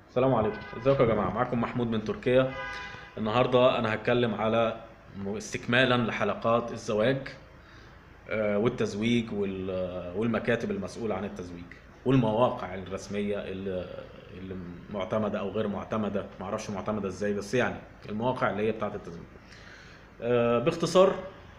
السلام عليكم ازيكم يا جماعه معاكم محمود من تركيا النهارده انا هتكلم على م- استكمالا لحلقات الزواج آه، والتزويج وال- والمكاتب المسؤوله عن التزويج والمواقع الرسميه اللي اللي معتمده او غير معتمده معرفش معتمده ازاي بس يعني المواقع اللي هي بتاعه التزويج آه، باختصار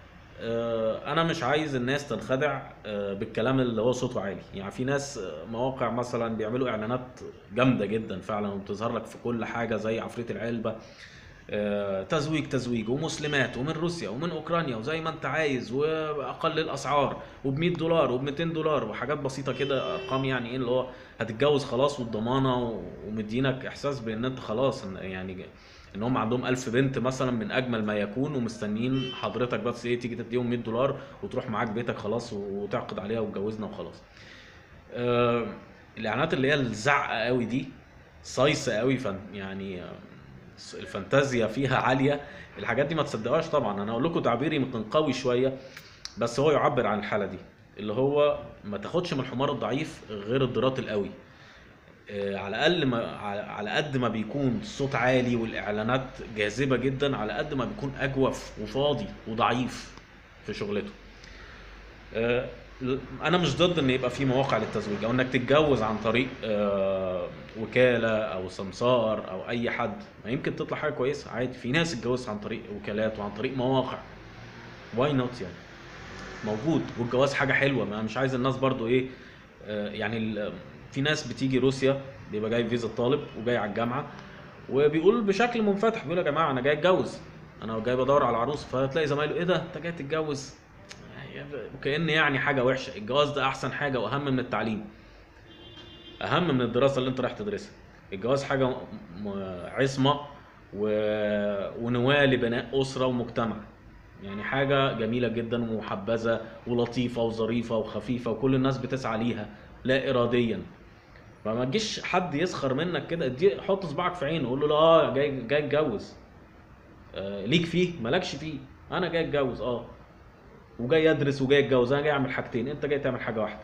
آه، انا مش عايز الناس تنخدع آه، بالكلام اللي هو صوته عالي يعني في ناس آه، مواقع مثلا بيعملوا اعلانات جامده جدا فعلا وبتظهر لك في كل حاجه زي عفريت العلبه آه، تزويج تزويج ومسلمات ومن روسيا ومن اوكرانيا وزي ما انت عايز واقل الاسعار وب 100 دولار وب 200 دولار وحاجات بسيطه كده ارقام يعني ايه اللي هو هتتجوز خلاص والضمانه و- ومدينك احساس بان انت خلاص إن- يعني ان هم عندهم ألف بنت مثلا من اجمل ما يكون ومستنيين حضرتك بس ايه تيجي تديهم 100 دولار وتروح معاك بيتك خلاص وتعقد عليها وتجوزنا وخلاص آه، الاعلانات اللي هي الزعقه قوي دي صايصه قوي فن يعني آه، الفانتازيا فيها عاليه الحاجات دي ما تصدقوهاش طبعا انا اقول لكم تعبيري يمكن قوي شويه بس هو يعبر عن الحاله دي اللي هو ما تاخدش من الحمار الضعيف غير الضراط القوي آه، على الاقل ما على على قد ما بيكون الصوت عالي والاعلانات جاذبه جدا على قد ما بيكون اجوف وفاضي وضعيف في شغلته آه، انا مش ضد ان يبقى في مواقع للتزويج او انك تتجوز عن طريق آه، وكاله او سمسار او اي حد ما يمكن تطلع حاجه كويسه عادي في ناس اتجوزت عن طريق وكالات وعن طريق مواقع واي نوت يعني موجود والجواز حاجه حلوه ما مش عايز الناس برضو ايه آه، يعني ال- في ناس بتيجي روسيا بيبقى جاي فيزا طالب وجاي على الجامعه وبيقول بشكل منفتح بيقول يا جماعه انا جاي اتجوز انا جاي بدور على عروس فتلاقي زمايله ايه ده انت جاي تتجوز وكأن يعني حاجه وحشه الجواز ده احسن حاجه واهم من التعليم اهم من الدراسه اللي انت رايح تدرسها الجواز حاجه م- م- عصمه و... ونواه لبناء اسره ومجتمع يعني حاجه جميله جدا ومحبذه ولطيفه وظريفه وخفيفه وكل الناس بتسعى ليها لا اراديا فما تجيش حد يسخر منك كده ادي حط صباعك في عينه قول له لا اه جاي جاي اتجوز آه ليك فيه مالكش فيه انا جاي اتجوز اه وجاي ادرس وجاي اتجوز انا جاي اعمل حاجتين انت جاي تعمل حاجه واحده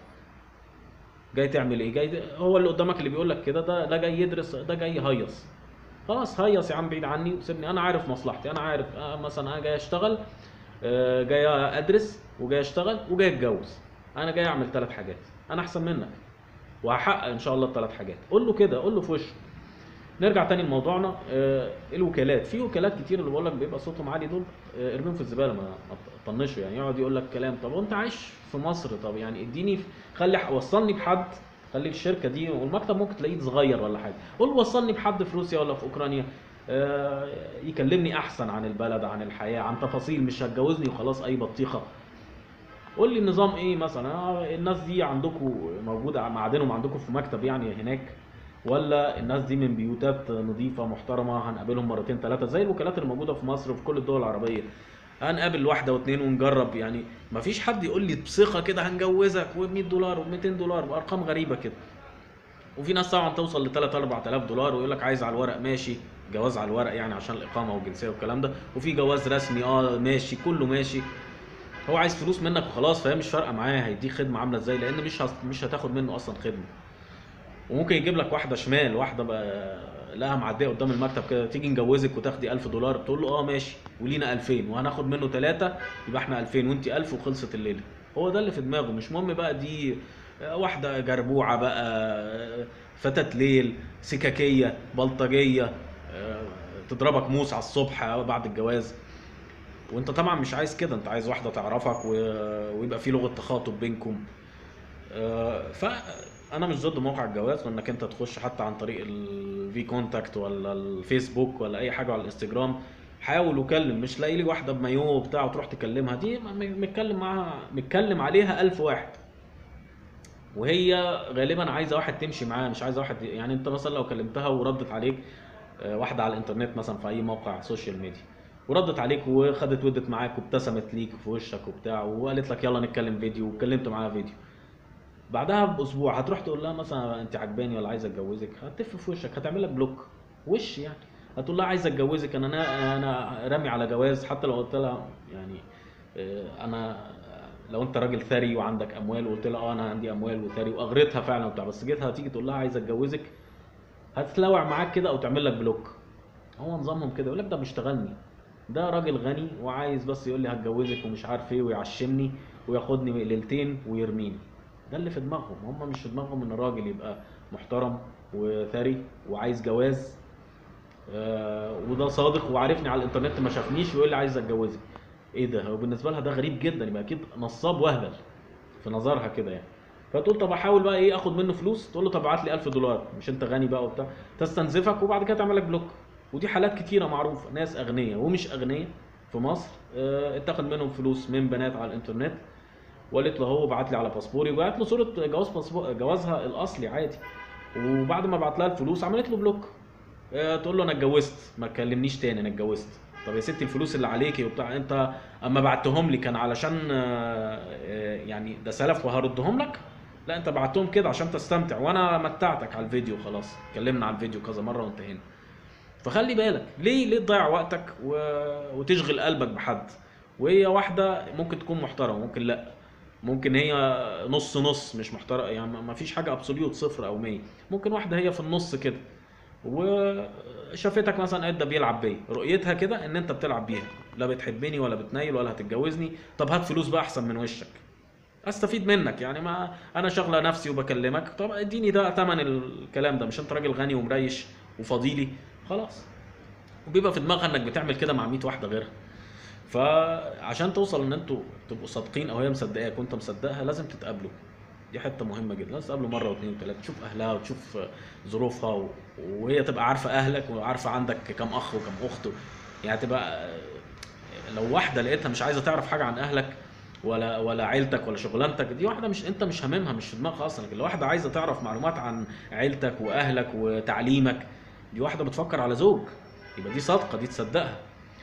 جاي تعمل ايه جاي هو اللي قدامك اللي بيقول لك كده ده ده جاي يدرس ده جاي يهيص خلاص هيص يا عم بعيد عني وسيبني انا عارف مصلحتي انا عارف آه مثلا انا جاي اشتغل آه جاي ادرس وجاي اشتغل وجاي اتجوز انا جاي اعمل ثلاث حاجات انا احسن منك وهحقق ان شاء الله الثلاث حاجات قول له كده قول له في وشه نرجع تاني لموضوعنا آه الوكالات في وكالات كتير اللي بقول لك بيبقى صوتهم عالي دول آه ارميهم في الزباله ما ما تطنشوا يعني يقعد يقول لك كلام طب وانت عايش في مصر طب يعني اديني خلي وصلني بحد خلي الشركه دي والمكتب ممكن تلاقيه صغير ولا حاجه قول وصلني بحد في روسيا ولا في اوكرانيا آه، يكلمني احسن عن البلد عن الحياه عن تفاصيل مش هتجوزني وخلاص اي بطيخه قول لي النظام ايه مثلا آه، الناس دي عندكم موجوده معادنهم عندكم في مكتب يعني هناك ولا الناس دي من بيوتات نظيفه محترمه هنقابلهم مرتين ثلاثه زي الوكالات اللي موجوده في مصر وفي كل الدول العربيه هنقابل واحده واثنين ونجرب يعني مفيش حد يقول لي بثقه كده هنجوزك و100 دولار و200 دولار بارقام غريبه كده وفي ناس طبعا توصل ل 3 4000 دولار ويقول لك عايز على الورق ماشي جواز على الورق يعني عشان الاقامه والجنسيه والكلام ده وفي جواز رسمي اه ماشي كله ماشي هو عايز فلوس منك وخلاص فهي مش فارقه معاه هيديك خدمه عامله ازاي لان مش هس- مش هتاخد منه اصلا خدمه وممكن يجيب لك واحده شمال واحده بقى لها معديه قدام المكتب كده تيجي نجوزك وتاخدي 1000 دولار تقول له اه ماشي ولينا 2000 وهناخد منه ثلاثه يبقى احنا 2000 وانت 1000 وخلصت الليله هو ده اللي في دماغه مش مهم بقى دي واحده جربوعه بقى فتاه ليل سكاكيه بلطجيه آه، تضربك موس على الصبح بعد الجواز وانت طبعا مش عايز كده انت عايز واحده تعرفك و- ويبقى في لغه تخاطب بينكم آه، فانا مش ضد موقع الجواز وانك انت تخش حتى عن طريق الفي كونتاكت ولا الفيسبوك ولا اي حاجه على الانستجرام حاول وكلم مش لاقي لي واحده بمايو بتاع وتروح تكلمها دي م- م- متكلم معاها متكلم عليها ألف واحد وهي غالبا عايزه واحد تمشي معاه مش عايزه واحد يعني انت مثلا لو كلمتها وردت عليك آه، واحده على الانترنت مثلا في اي موقع سوشيال ميديا وردت عليك وخدت ودت معاك وابتسمت ليك في وشك وبتاع وقالت لك يلا نتكلم فيديو واتكلمت معاها فيديو بعدها باسبوع هتروح تقول لها مثلا انت عجباني ولا عايزه اتجوزك هتف في وشك هتعمل لك بلوك وش يعني هتقول لها عايزه اتجوزك انا انا انا رامي على جواز حتى لو قلت لها يعني آه، انا لو انت راجل ثري وعندك اموال وقلت لها اه انا عندي اموال وثري واغرتها فعلا وبتاع بس جيتها تيجي تقول لها عايزه اتجوزك هتتلوع معاك كده او تعمل لك بلوك هو نظامهم كده يقول لك ده بيشتغلني ده راجل غني وعايز بس يقول لي هتجوزك ومش عارف ايه ويعشمني وياخدني ليلتين ويرميني ده اللي في دماغهم هم مش في دماغهم ان الراجل يبقى محترم وثري وعايز جواز آه وده صادق وعارفني على الانترنت ما شافنيش ويقول لي عايز اتجوزك ايه ده هو بالنسبه لها ده غريب جدا يبقى اكيد نصاب وهبل في نظرها كده يعني فتقول طب احاول بقى ايه اخد منه فلوس تقول له طب ابعت لي 1000 دولار مش انت غني بقى وبتاع تستنزفك وبعد كده تعمل لك بلوك ودي حالات كتيره معروفه ناس اغنياء ومش اغنياء في مصر اه اتاخد منهم فلوس من بنات على الانترنت وقالت له هو بعت لي على باسبوري وبعت له صوره جواز باسبور جوازها الاصلي عادي وبعد ما بعت لها الفلوس عملت له بلوك اه تقول له انا اتجوزت ما تكلمنيش تاني انا اتجوزت طب يا ستي الفلوس اللي عليكي وبتاع انت اما بعتهم لي كان علشان اه يعني ده سلف وهردهم لك لا انت بعتهم كده عشان تستمتع وانا متعتك على الفيديو خلاص اتكلمنا على الفيديو كذا مره وانتهينا فخلي بالك ليه ليه تضيع وقتك و... وتشغل قلبك بحد وهي واحده ممكن تكون محترمه ممكن لا ممكن هي نص نص مش محترمه يعني ما فيش حاجه ابسوليوت صفر او 100 ممكن واحده هي في النص كده وشافتك مثلا قاعد ده بيلعب بيا رؤيتها كده ان انت بتلعب بيها لا بتحبني ولا بتنيل ولا هتتجوزني طب هات فلوس بقى احسن من وشك استفيد منك يعني ما انا شغله نفسي وبكلمك طب اديني ده ثمن الكلام ده مش انت راجل غني ومريش وفضيلي خلاص وبيبقى في دماغها انك بتعمل كده مع 100 واحده غيرها فعشان توصل ان انتوا تبقوا صادقين او هي مصدقاك وانت مصدقها لازم تتقابلوا دي حته مهمه جدا لازم تقابلوا مره واثنين وثلاثه تشوف اهلها وتشوف ظروفها و... وهي تبقى عارفه اهلك وعارفه عندك كم اخ وكم اخت يعني تبقى لو واحده لقيتها مش عايزه تعرف حاجه عن اهلك ولا ولا عيلتك ولا شغلانتك دي واحده مش انت مش هاممها مش في دماغها اصلا لكن لو واحده عايزه تعرف معلومات عن عيلتك واهلك وتعليمك دي واحده بتفكر على زوج يبقى دي صادقه دي تصدقها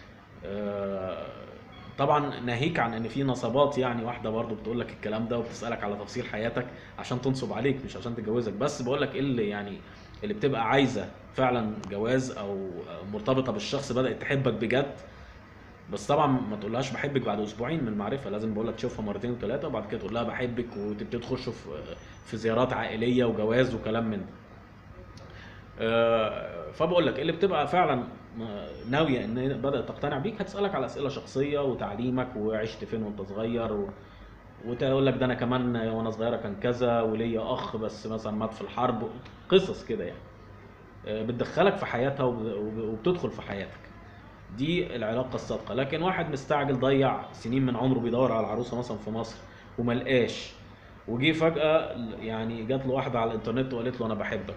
آه طبعا ناهيك عن ان في نصبات يعني واحده برضو بتقول لك الكلام ده وبتسالك على تفاصيل حياتك عشان تنصب عليك مش عشان تتجوزك بس بقول لك ايه اللي يعني اللي بتبقى عايزه فعلا جواز او مرتبطه بالشخص بدات تحبك بجد بس طبعا ما تقولهاش بحبك بعد اسبوعين من المعرفه لازم بقول لك تشوفها مرتين وثلاثه وبعد كده تقول لها بحبك وتبتدي تخشوا في في زيارات عائليه وجواز وكلام من ده أه فبقول لك اللي بتبقى فعلا ناويه ان بدات تقتنع بيك هتسالك على اسئله شخصيه وتعليمك وعشت فين وانت صغير و... وتقول لك ده انا كمان وانا صغيره كان كذا وليا اخ بس مثلا مات في الحرب قصص كده يعني أه بتدخلك في حياتها وبتدخل في حياتك دي العلاقه الصادقه لكن واحد مستعجل ضيع سنين من عمره بيدور على عروسه مثلا في مصر وما لقاش وجي فجاه يعني جات له واحده على الانترنت وقالت له انا بحبك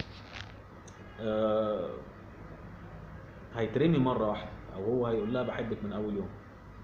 آه هيترمي مره واحده او هو هيقول لها بحبك من اول يوم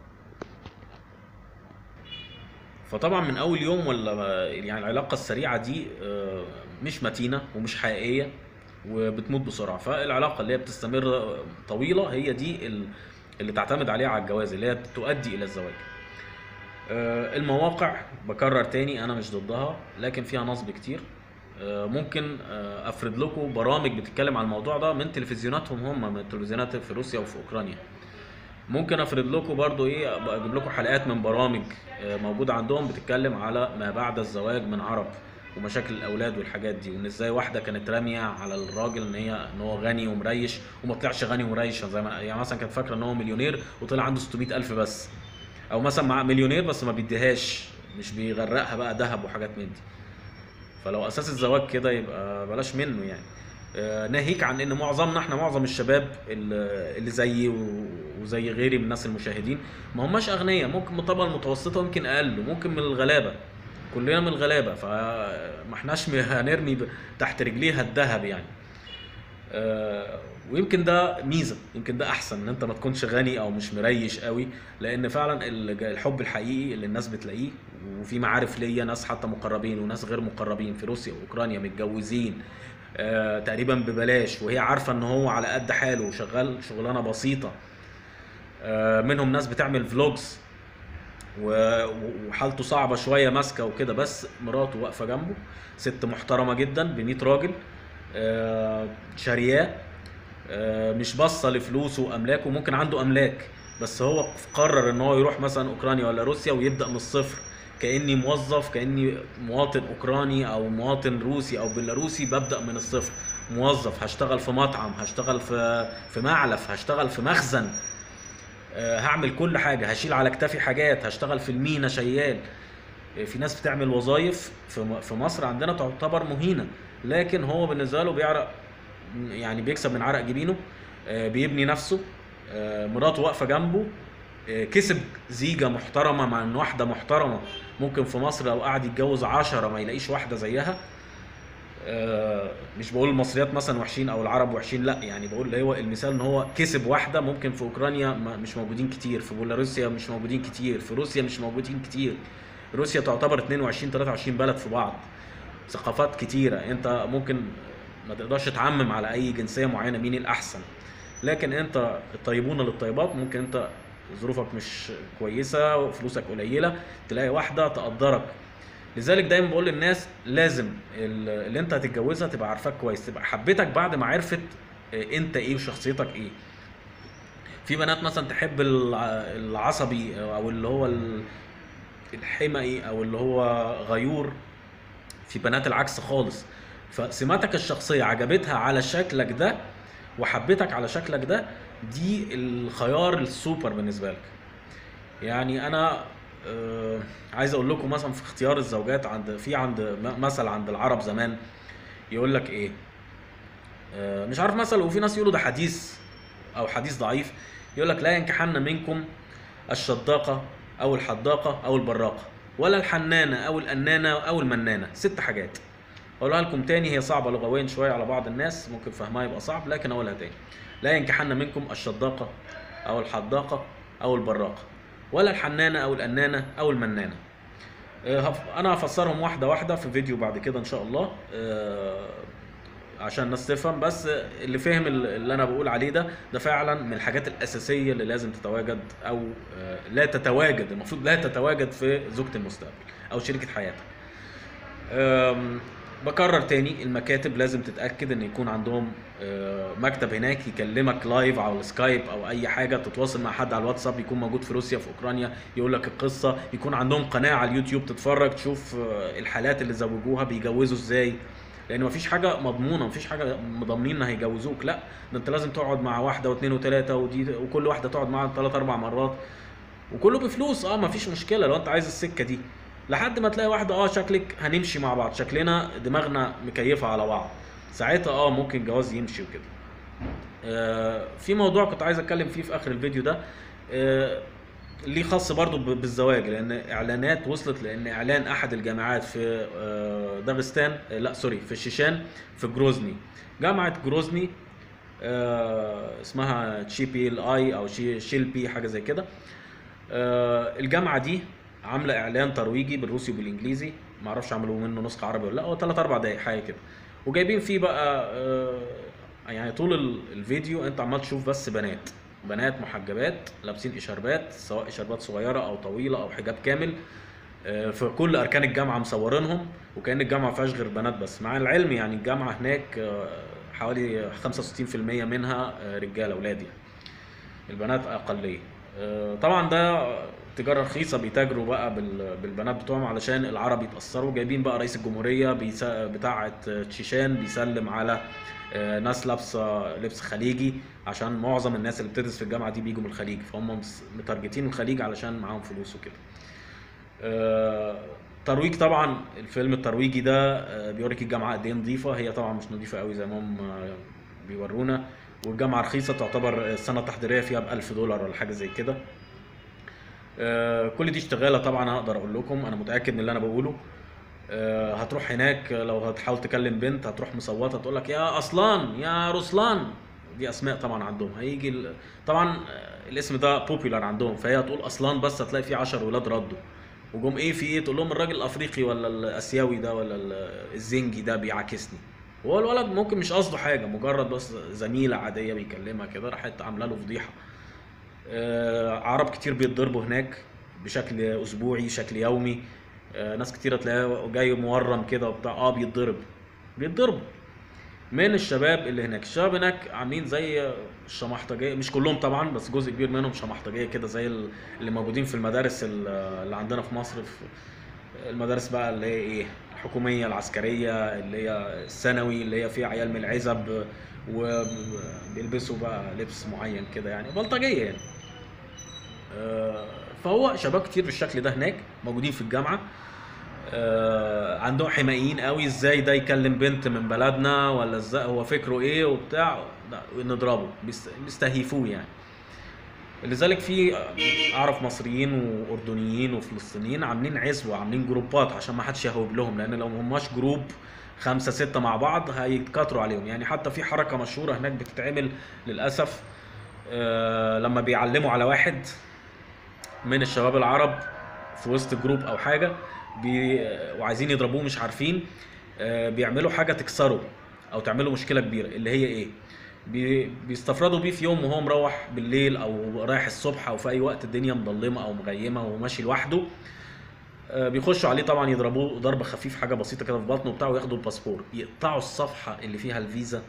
فطبعا من اول يوم ولا يعني العلاقه السريعه دي آه مش متينه ومش حقيقيه وبتموت بسرعه فالعلاقه اللي هي بتستمر طويله هي دي اللي تعتمد عليها على الجواز اللي هي تؤدي الى الزواج المواقع بكرر تاني انا مش ضدها لكن فيها نصب كتير ممكن افرد لكم برامج بتتكلم عن الموضوع ده من تلفزيوناتهم هم من التلفزيونات في روسيا وفي اوكرانيا ممكن افرد لكم برضو ايه اجيب لكم حلقات من برامج موجوده عندهم بتتكلم على ما بعد الزواج من عرب ومشاكل الاولاد والحاجات دي وان ازاي واحده كانت راميه على الراجل ان هي ان هو غني ومريش وما طلعش غني ومريش زي ما يعني مثلا كانت فاكره ان هو مليونير وطلع عنده 600 الف بس او مثلا مع مليونير بس ما بيديهاش مش بيغرقها بقى ذهب وحاجات من دي فلو اساس الزواج كده يبقى بلاش منه يعني آه ناهيك عن ان معظمنا احنا معظم الشباب اللي زيي وزي غيري من الناس المشاهدين ما هماش اغنياء ممكن من الطبقه المتوسطه ممكن اقل وممكن من الغلابه كلنا من الغلابه فما احناش هنرمي تحت رجليها الذهب يعني أه ويمكن ده ميزه يمكن ده احسن ان انت ما تكونش غني او مش مريش قوي لان فعلا الحب الحقيقي اللي الناس بتلاقيه وفي معارف ليا ناس حتى مقربين وناس غير مقربين في روسيا واوكرانيا متجوزين أه تقريبا ببلاش وهي عارفه ان هو على قد حاله وشغال شغلانه بسيطه أه منهم ناس بتعمل فلوجز وحالته صعبه شويه ماسكه وكده بس مراته واقفه جنبه ست محترمه جدا ب 100 راجل شارياه مش باصه لفلوسه واملاكه ممكن عنده املاك بس هو قرر ان هو يروح مثلا اوكرانيا ولا روسيا ويبدا من الصفر كاني موظف كاني مواطن اوكراني او مواطن روسي او بيلاروسي ببدا من الصفر موظف هشتغل في مطعم هشتغل في في معلف هشتغل في مخزن آه، هعمل كل حاجه هشيل على كتافي حاجات هشتغل في المينا شيال آه، في ناس بتعمل وظائف في م- في مصر عندنا تعتبر مهينه لكن هو بالنسبه له بيعرق يعني بيكسب من عرق جبينه آه، بيبني نفسه آه، مراته واقفه جنبه آه، كسب زيجه محترمه مع ان واحده محترمه ممكن في مصر لو قعد يتجوز عشرة ما يلاقيش واحده زيها آه، مش بقول المصريات مثلا وحشين او العرب وحشين لا يعني بقول اللي هو المثال ان هو كسب واحده ممكن في اوكرانيا ما- مش موجودين كتير في بيلاروسيا مش موجودين كتير في روسيا مش موجودين كتير روسيا تعتبر 22 23 بلد في بعض ثقافات كتيره انت ممكن ما تقدرش تعمم على اي جنسيه معينه مين الاحسن لكن انت الطيبون للطيبات ممكن انت ظروفك مش كويسه وفلوسك قليله تلاقي واحده تقدرك لذلك دايما بقول للناس لازم ال- اللي انت هتتجوزها تبقى عارفاك كويس تبقى حبيتك بعد ما عرفت اه، انت ايه وشخصيتك ايه في بنات مثلا تحب الع- العصبي او اللي هو ال- الحمقي او اللي هو غيور في بنات العكس خالص فسماتك الشخصيه عجبتها على شكلك ده وحبيتك على شكلك ده دي الخيار السوبر بالنسبه لك يعني انا آه، عايز اقول لكم مثلا في اختيار الزوجات عند في عند م- مثل عند العرب زمان يقول لك ايه آه، مش عارف مثل وفي ناس يقولوا ده حديث او حديث ضعيف يقول لك لا ينكحن منكم الشداقه او الحداقه او البراقه ولا الحنانه او الانانه او المنانه ست حاجات اقولها لكم تاني هي صعبه لغويا شويه على بعض الناس ممكن فهمها يبقى صعب لكن اقولها تاني لا ينكحن منكم الشداقه او الحداقه او البراقه ولا الحنانه او الانانه او المنانه آه، هف- انا هفسرهم واحده واحده في فيديو بعد كده ان شاء الله آه، عشان الناس تفهم بس اللي فهم ال- اللي انا بقول عليه ده ده فعلا من الحاجات الاساسيه اللي لازم تتواجد او آه، لا تتواجد المفروض لا تتواجد في زوجة المستقبل او شريكة حياتك أم، بكرر تاني المكاتب لازم تتاكد ان يكون عندهم آه، مكتب هناك يكلمك لايف على السكايب او اي حاجه تتواصل مع حد على الواتساب يكون موجود في روسيا في اوكرانيا يقول لك القصه يكون عندهم قناه على اليوتيوب تتفرج تشوف آه، الحالات اللي زوجوها بيجوزوا ازاي لان مفيش حاجه مضمونه مفيش حاجه مضامنين ان هيجوزوك لا ده انت لازم تقعد مع واحده واثنين وثلاثه ودي وكل واحده تقعد معاها ثلاث اربع مرات وكله بفلوس اه مفيش مشكله لو انت عايز السكه دي لحد ما تلاقي واحده اه شكلك هنمشي مع بعض شكلنا دماغنا مكيفه على بعض ساعتها اه ممكن الجواز يمشي وكده آه في موضوع كنت عايز اتكلم فيه في اخر الفيديو ده آه ليه خاص برضو ب- بالزواج لان اعلانات وصلت لان اعلان احد الجامعات في آه، داغستان آه، لا سوري في الشيشان في جروزني جامعه جروزني آه، اسمها تشي بي ال اي او شي شيل بي حاجه زي كده آه، الجامعه دي عامله اعلان ترويجي بالروسي وبالانجليزي ما اعرفش عملوا منه نسخه عربي ولا لا هو 3 4 دقايق حاجه كده وجايبين فيه بقى آه، يعني طول ال- الفيديو انت عمال تشوف بس بنات بنات محجبات لابسين اشاربات سواء اشاربات صغيره او طويله او حجاب كامل آه، في كل اركان الجامعه مصورينهم وكان الجامعه ما فيهاش غير بنات بس مع العلم يعني الجامعه هناك آه، حوالي 65% منها آه، رجاله اولاد يعني البنات اقليه آه، طبعا ده تجاره رخيصه بيتاجروا بقى بال- بالبنات بتوعهم علشان العرب يتاثروا جايبين بقى رئيس الجمهوريه بيس- بتاعه تشيشان بيسلم على آه، ناس لابسه لبس خليجي عشان معظم الناس اللي بتدرس في الجامعه دي بيجوا من الخليج فهم مس- متارجتين الخليج علشان معاهم فلوس وكده آه، ترويج طبعا الفيلم الترويجي ده آه، بيوريك الجامعه قد ايه نظيفه هي طبعا مش نظيفه قوي زي ما هم آه، بيورونا والجامعه رخيصه تعتبر السنه التحضيريه فيها ب 1000 دولار ولا حاجه زي كده آه، كل دي اشتغاله طبعا هقدر اقول لكم انا متاكد من اللي انا بقوله آه، هتروح هناك لو هتحاول تكلم بنت هتروح مصوته تقول لك يا اصلان يا رسلان دي اسماء طبعا عندهم هيجي ال... طبعا آه، الاسم ده بوبيلر عندهم فهي هتقول اصلان بس هتلاقي في 10 ولاد ردوا وجم ايه في ايه تقول لهم الراجل الافريقي ولا الاسيوي ده ولا ال- الزنجي ده بيعاكسني هو الولد ممكن مش قصده حاجه مجرد بس زميله عاديه بيكلمها كده راحت عامله له فضيحه آه، عرب كتير بيتضربوا هناك بشكل اسبوعي شكل يومي آه، ناس كتير تلاقيه جاي مورم كده وبتاع اه بيتضرب بيتضربوا من الشباب اللي هناك الشباب هناك عاملين زي الشمحطجيه مش كلهم طبعا بس جزء كبير منهم شمحطجيه كده زي ال- اللي موجودين في المدارس ال- اللي عندنا في مصر في المدارس بقى اللي هي ايه الحكوميه العسكريه اللي هي الثانوي اللي هي فيها عيال من العزب وبيلبسوا بقى لبس معين كده يعني بلطجيه يعني آه، فهو شباب كتير بالشكل ده هناك موجودين في الجامعه آه، عندهم حمائيين قوي ازاي ده يكلم بنت من بلدنا ولا ازاي هو فكره ايه وبتاع لا، نضربه بيست- بيستهيفوه يعني لذلك في اعرف مصريين واردنيين وفلسطينيين عاملين عزوه عاملين جروبات عشان ما حدش يهوب لهم لان لو ما هماش جروب خمسة ستة مع بعض هيتكاتروا عليهم يعني حتى في حركة مشهورة هناك بتتعمل للأسف آه، لما بيعلموا على واحد من الشباب العرب في وسط جروب او حاجه بي... وعايزين يضربوه مش عارفين آه، بيعملوا حاجه تكسره او تعملوا مشكله كبيره اللي هي ايه بي... بيستفردوا بيه في يوم وهو مروح بالليل او رايح الصبح او في اي وقت الدنيا مظلمه او مغيمه وهو ماشي لوحده آه، بيخشوا عليه طبعا يضربوه ضرب خفيف حاجه بسيطه كده في بطنه وبتاع وياخدوا الباسبور يقطعوا الصفحه اللي فيها الفيزا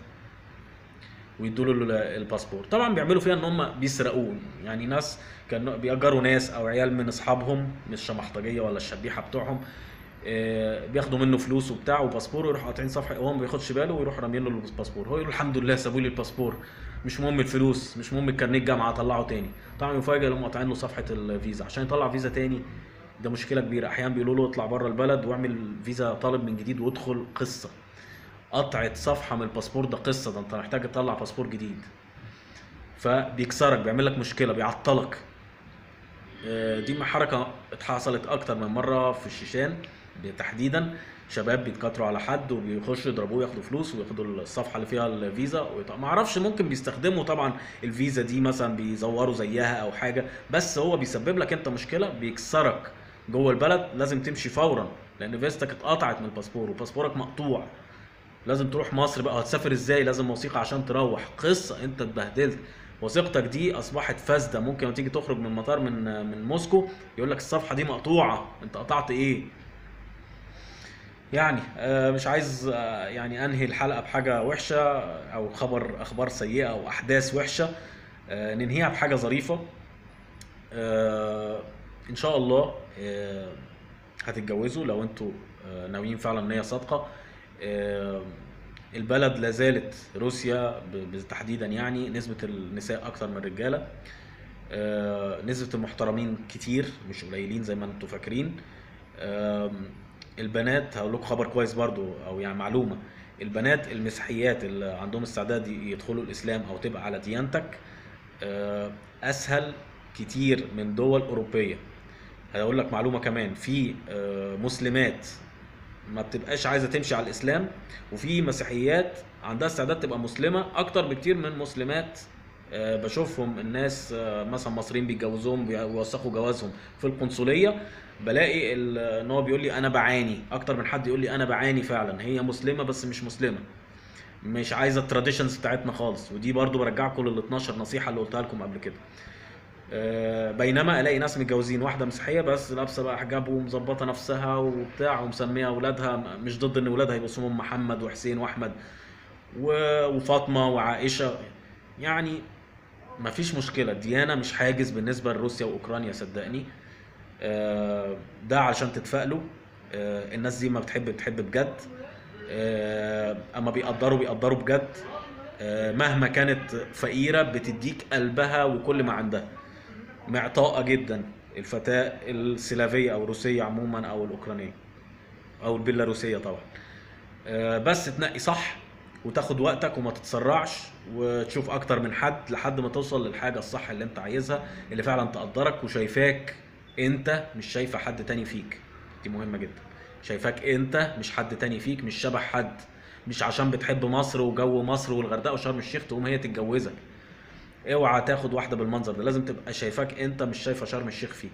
ويدوا له الباسبور طبعا بيعملوا فيها ان هم بيسرقوه يعني ناس كانوا بيأجروا ناس او عيال من اصحابهم مش الشمحطجيه ولا الشبيحه بتوعهم آه، بياخدوا منه فلوس وبتاع وباسبور ويروحوا قاطعين صفحه وهو ما بياخدش باله ويروح راميين له الباسبور هو يقول الحمد لله سابوا لي الباسبور مش مهم الفلوس مش مهم الكارنيه الجامعه اطلعه تاني طبعا يفاجئ لما قاطعين له صفحه الفيزا عشان يطلع فيزا تاني ده مشكله كبيره احيانا بيقولوا له اطلع بره البلد واعمل فيزا طالب من جديد وادخل قصه قطعة صفحة من الباسبور ده قصة ده انت محتاج تطلع باسبور جديد فبيكسرك بيعمل لك مشكلة بيعطلك آه، دي حركة اتحصلت أكتر من مرة في الشيشان تحديدا شباب بيتكاتروا على حد وبيخشوا يضربوه ياخدوا فلوس وياخدوا الصفحة اللي فيها الفيزا ويط- ما اعرفش ممكن بيستخدموا طبعا الفيزا دي مثلا بيزوروا زيها او حاجة بس هو بيسبب لك انت مشكلة بيكسرك جوه البلد لازم تمشي فورا لان فيزتك اتقطعت من الباسبور وباسبورك مقطوع لازم تروح مصر بقى هتسافر ازاي لازم وثيقه عشان تروح قصه انت اتبهدلت وثيقتك دي اصبحت فاسده ممكن لما تيجي تخرج من المطار من من موسكو يقول لك الصفحه دي مقطوعه انت قطعت ايه يعني آه، مش عايز آه، يعني انهي الحلقه بحاجه وحشه او خبر اخبار سيئه او احداث وحشه آه، ننهيها بحاجه ظريفه آه، ان شاء الله آه، هتتجوزوا لو انتوا آه، ناويين فعلا نيه صادقه آه، البلد لا زالت روسيا ب- تحديدا يعني نسبه النساء اكتر من الرجاله آه، نسبه المحترمين كتير مش قليلين زي ما انتوا فاكرين آم، البنات هقول لكم خبر كويس برضو او يعني معلومه البنات المسيحيات اللي عندهم استعداد يدخلوا الاسلام او تبقى على ديانتك آه، اسهل كتير من دول اوروبيه هقول لك معلومه كمان في آه، مسلمات ما بتبقاش عايزه تمشي على الاسلام وفي مسيحيات عندها استعداد تبقى مسلمه اكتر بكتير من مسلمات آه، بشوفهم الناس آه، مثلا مصريين بيتجوزوهم بيوثقوا جوازهم في القنصليه بلاقي ال- ان هو بيقول لي انا بعاني اكتر من حد يقول لي انا بعاني فعلا هي مسلمه بس مش مسلمه مش عايزه التراديشنز بتاعتنا خالص ودي برضو برجعكم لل 12 نصيحه اللي قلتها لكم قبل كده آه، بينما الاقي ناس متجوزين واحده مسيحيه بس لابسه بقى حجاب ومظبطه نفسها وبتاع ومسميه اولادها مش ضد ان اولادها يبقوا اسمهم محمد وحسين واحمد و- وفاطمه وعائشه يعني مفيش مشكله الديانه مش حاجز بالنسبه لروسيا واوكرانيا صدقني آه، ده علشان تتفائلوا آه، الناس دي ما بتحب بتحب بجد آه، اما بيقدروا بيقدروا بجد آه، مهما كانت فقيره بتديك قلبها وكل ما عندها معطاءة جدا الفتاة السلافية أو الروسية عموما أو الأوكرانية أو البيلاروسية طبعا آه، بس تنقي صح وتاخد وقتك وما تتسرعش وتشوف أكتر من حد لحد ما توصل للحاجة الصح اللي أنت عايزها اللي فعلا تقدرك وشايفاك أنت مش شايفة حد تاني فيك دي مهمة جدا شايفاك أنت مش حد تاني فيك مش شبه حد مش عشان بتحب مصر وجو مصر والغردقة وشرم الشيخ تقوم هي تتجوزك اوعى تاخد واحده بالمنظر ده لازم تبقى شايفاك انت مش شايفه شرم الشيخ فيك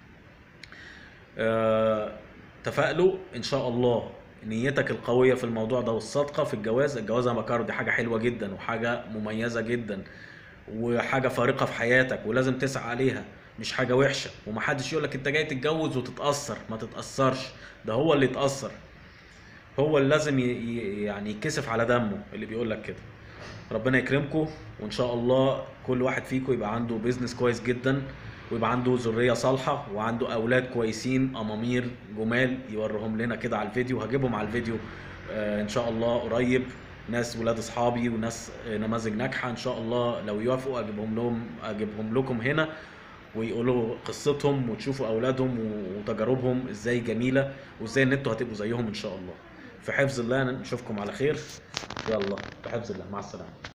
آه، تفائلوا ان شاء الله نيتك القويه في الموضوع ده والصادقه في الجواز الجواز انا بكرر دي حاجه حلوه جدا وحاجه مميزه جدا وحاجه فارقه في حياتك ولازم تسعى عليها مش حاجه وحشه ومحدش يقول لك انت جاي تتجوز وتتاثر ما تتاثرش ده هو اللي يتاثر هو اللي لازم ي- ي- يعني يتكسف على دمه اللي بيقول لك كده ربنا يكرمكم وان شاء الله كل واحد فيكم يبقى عنده بيزنس كويس جدا ويبقى عنده ذريه صالحه وعنده اولاد كويسين امامير جمال يوريهم لنا كده على الفيديو هجيبهم على الفيديو آه، ان شاء الله قريب ناس ولاد اصحابي وناس آه، نماذج ناجحه ان شاء الله لو يوافقوا اجيبهم لهم اجيبهم لكم هنا ويقولوا قصتهم وتشوفوا اولادهم وتجاربهم ازاي جميله وازاي ان انتوا هتبقوا زيهم ان شاء الله في حفظ الله نشوفكم على خير يلا في حفظ الله مع السلامه